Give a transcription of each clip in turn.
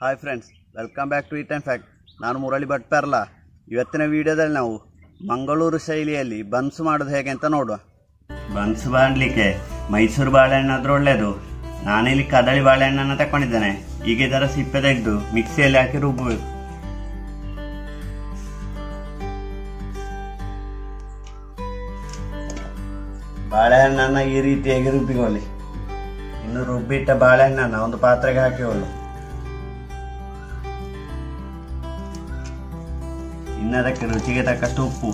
hi friends welcome back to it and fact ನಾನು ಮುರಳಿ ಭಟ್ ಪೆರ್ಲ ಇವತ್ತಿನ ವಿಡಿಯೋದಲ್ಲಿ ನಾವು ಮಂಗಳೂರು ಶೈಲಿಯಲ್ಲಿ ಬನ್ಸ್ ಮಾಡೋದು ಹೇಗೆ ಅಂತ ನೋಡುವ ಬನ್ಸ್ ಮಾಡಲಿಕ್ಕೆ ಮೈಸೂರು ಬಾಳೆಹಣ್ಣು ಆದ್ರೆ ಒಳ್ಳೆಯದು ನಾನಿಲ್ಲಿ ಕದಳಿ ಬಾಳೆಹಣ್ಣನ್ನು ತಗೊಂಡಿದ್ದೇನೆ ಈಗ ಇದರ ಸಿಪ್ಪೆ ತೆಗೆದು ಮಿಕ್ಸಿಯಲ್ಲಿ ಹಾಕಿ ರುಬ್ಬಬೇಕು ಬಾಳೆಹಣ್ಣನ್ನು ಈ ರೀತಿಯಾಗಿ ರುಬ್ಬಿಕೊಳ್ಳಿ ಇನ್ನು ರುಬ್ಬಿಟ್ಟ ಬಾಳೆಹಣ್ಣನ್ನು ಒಂದು ಪಾತ್ರೆಗೆ ಹಾಕಿಕೊಳ್ಳು ಇನ್ನು ಅದಕ್ಕೆ ರುಚಿಗೆ ತಕ್ಕಷ್ಟು ಉಪ್ಪು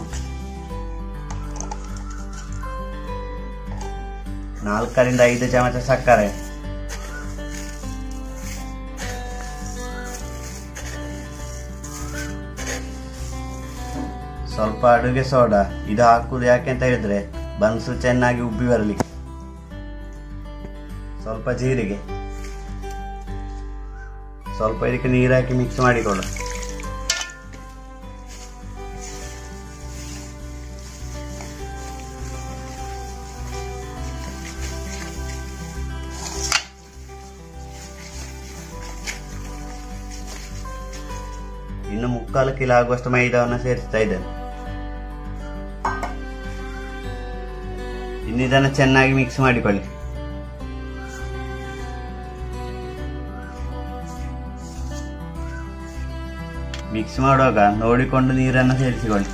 ನಾಲ್ಕರಿಂದ ಐದು ಚಮಚ ಸಕ್ಕರೆ ಸ್ವಲ್ಪ ಅಡುಗೆ ಸೋಡಾ ಇದು ಹಾಕುವುದು ಯಾಕೆ ಅಂತ ಹೇಳಿದ್ರೆ ಬನ್ಸು ಚೆನ್ನಾಗಿ ಉಬ್ಬಿ ಬರಲಿ ಸ್ವಲ್ಪ ಜೀರಿಗೆ ಸ್ವಲ್ಪ ಇದಕ್ಕೆ ನೀರು ಹಾಕಿ ಮಿಕ್ಸ್ ಮಾಡಿಕೊಳ್ಳು ಇನ್ನು ಮುಕ್ಕಾಲು ಕಿಲೋ ಆಗುವಷ್ಟು ಮೈದಾವನ್ನು ಸೇರಿಸ್ತಾ ಇದ್ದೇನೆ ಇನ್ನು ಇದನ್ನು ಚೆನ್ನಾಗಿ ಮಿಕ್ಸ್ ಮಾಡಿಕೊಳ್ಳಿ ಮಿಕ್ಸ್ ಮಾಡುವಾಗ ನೋಡಿಕೊಂಡು ನೀರನ್ನು ಸೇರಿಸಿಕೊಳ್ಳಿ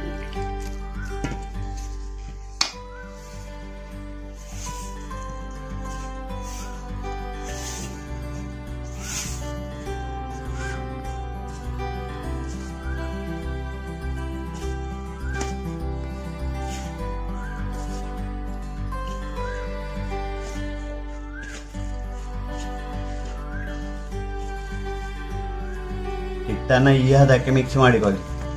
ಹಿಟ್ಟನ್ನು ಈ ಹದಕ್ಕೆ ಮಿಕ್ಸ್ ಮಾಡಿಕೊಳ್ಳಿ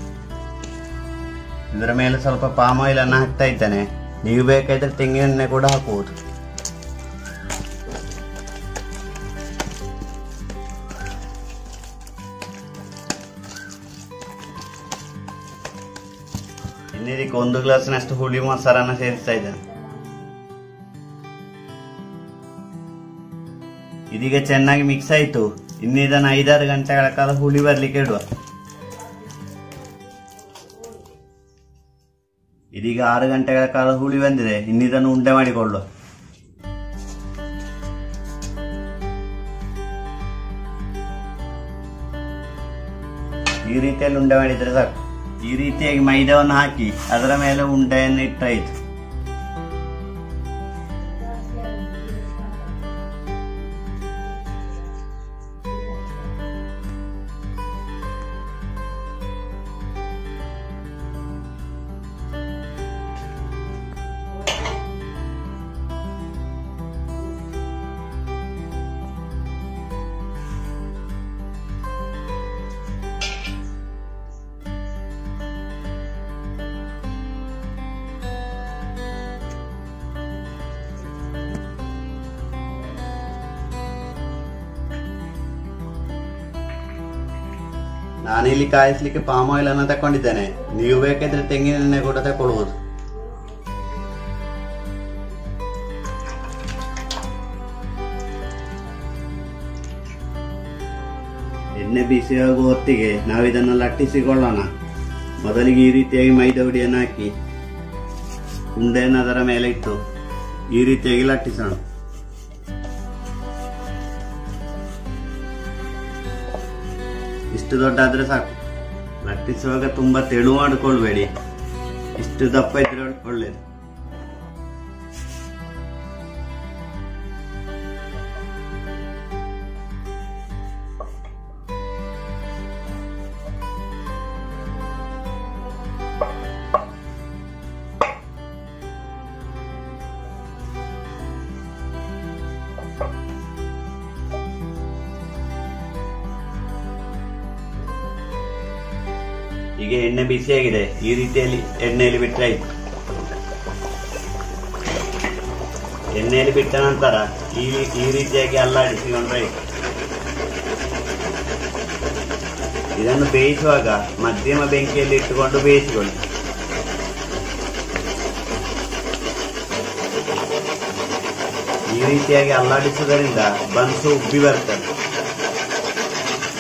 ಇದರ ಮೇಲೆ ಸ್ವಲ್ಪ ಪಾಮ್ ಆಯಿಲ್ ಅನ್ನು ಹಾಕ್ತಾ ಇದ್ದೇನೆ ನೀವು ಬೇಕಾದ್ರೆ ತೆಂಗಿನೆಣ್ಣೆ ಕೂಡ ಹಾಕಬಹುದು ಇನ್ನು ಇದಕ್ಕೆ ಒಂದು ಗ್ಲಾಸ್ನಷ್ಟು ಹುಳಿ ಮೊಸರನ್ನ ಸೇರಿಸ್ತಾ ಇದ್ದೇನೆ ಇದೀಗ ಚೆನ್ನಾಗಿ ಮಿಕ್ಸ್ ಆಯ್ತು ಇನ್ನು ಇದನ್ನು ಐದಾರು ಗಂಟೆಗಳ ಕಾಲ ಹುಳಿ ಬರ್ಲಿಕ್ಕೆ ಇಡುವ ಇದೀಗ ಆರು ಗಂಟೆಗಳ ಕಾಲ ಹುಳಿ ಬಂದಿದೆ ಇನ್ನು ಇದನ್ನು ಉಂಡೆ ಮಾಡಿಕೊಳ್ಳುವ ಈ ರೀತಿಯಲ್ಲಿ ಉಂಡೆ ಮಾಡಿದ್ರೆ ಸಾಕು ಈ ರೀತಿಯಾಗಿ ಮೈದಾವನ್ನು ಹಾಕಿ ಅದರ ಮೇಲೆ ಉಂಡೆಯನ್ನು ಇಟ್ಟಾಯ್ತು ನಾನಿಲ್ಲಿ ಕಾಯಿಸ್ಲಿಕ್ಕೆ ಪಾಮ್ ಆಯಿಲ್ ಅನ್ನ ತಕೊಂಡಿದ್ದೇನೆ ನೀವು ಬೇಕಾದ್ರೆ ತೆಂಗಿನೆಣ್ಣೆ ಕೂಡ ತಗೊಳ್ಬಹುದು ಎಣ್ಣೆ ಬಿಸಿಯಾಗುವ ಹೊತ್ತಿಗೆ ನಾವು ಇದನ್ನು ಲಟ್ಟಿಸಿಕೊಳ್ಳೋಣ ಮೊದಲಿಗೆ ಈ ರೀತಿಯಾಗಿ ಮೈದಾ ಹುಡಿಯನ್ನು ಹಾಕಿ ಉಂಡೆಯನ್ನು ಅದರ ಮೇಲೆ ಇಟ್ಟು ಈ ರೀತಿಯಾಗಿ ಲಟ್ಟಿಸೋಣ ಇಷ್ಟು ದೊಡ್ಡ ಆದ್ರೆ ಸಾಕು ಲಟ್ಟಿಸುವಾಗ ತುಂಬಾ ತೆಳು ಮಾಡಿಕೊಳ್ಬೇಡಿ ಇಷ್ಟು ದಪ್ಪ ಇದ್ರೆ ಒಳ್ಳೇದು ಈಗ ಎಣ್ಣೆ ಬಿಸಿಯಾಗಿದೆ ಈ ರೀತಿಯಲ್ಲಿ ಎಣ್ಣೆಯಲ್ಲಿ ಬಿಟ್ಟರೆ ಆಯ್ತು ಎಣ್ಣೆಯಲ್ಲಿ ಬಿಟ್ಟ ನಂತರ ಈ ಈ ರೀತಿಯಾಗಿ ಅಲ್ಲಾಡಿಸಿಕೊಂಡ್ರೆ ಆಯ್ತು ಇದನ್ನು ಬೇಯಿಸುವಾಗ ಮಧ್ಯಮ ಬೆಂಕಿಯಲ್ಲಿ ಇಟ್ಟುಕೊಂಡು ಬೇಯಿಸಿಕೊಳ್ಳಿ ಈ ರೀತಿಯಾಗಿ ಅಲ್ಲಾಡಿಸುವುದರಿಂದ ಬನ್ಸು ಉಬ್ಬಿ ಬರ್ತದೆ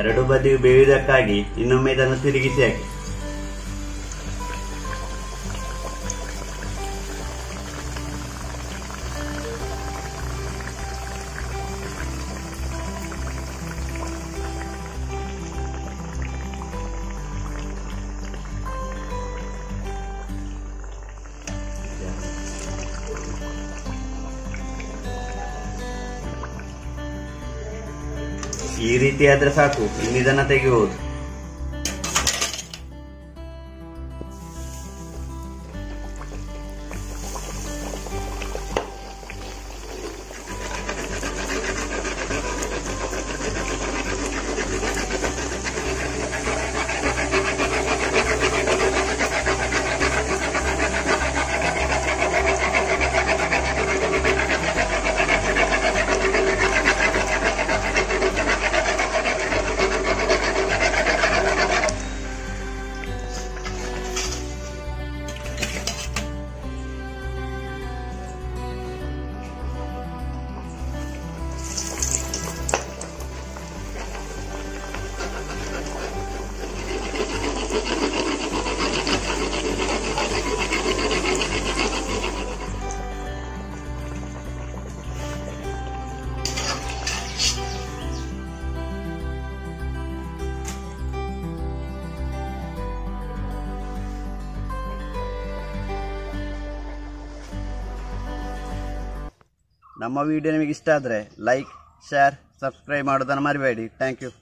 ಎರಡು ಬದಿಯು ಬೇಯುವುದಕ್ಕಾಗಿ ಇನ್ನೊಮ್ಮೆ ಇದನ್ನು ತಿರುಗಿಸಿ ಹಾಕಿ ಈ ರೀತಿ ಆದ್ರೆ ಸಾಕು ಇನ್ನು ಇದನ್ನ ತೆಗೆಯುವುದು ನಮ್ಮ ವಿಡಿಯೋ ನಿಮಗೆ ಇಷ್ಟ ಆದರೆ ಲೈಕ್ ಶೇರ್ ಸಬ್ಸ್ಕ್ರೈಬ್ ಮಾಡೋದನ್ನು ಮರಿಬೇಡಿ ಥ್ಯಾಂಕ್ ಯು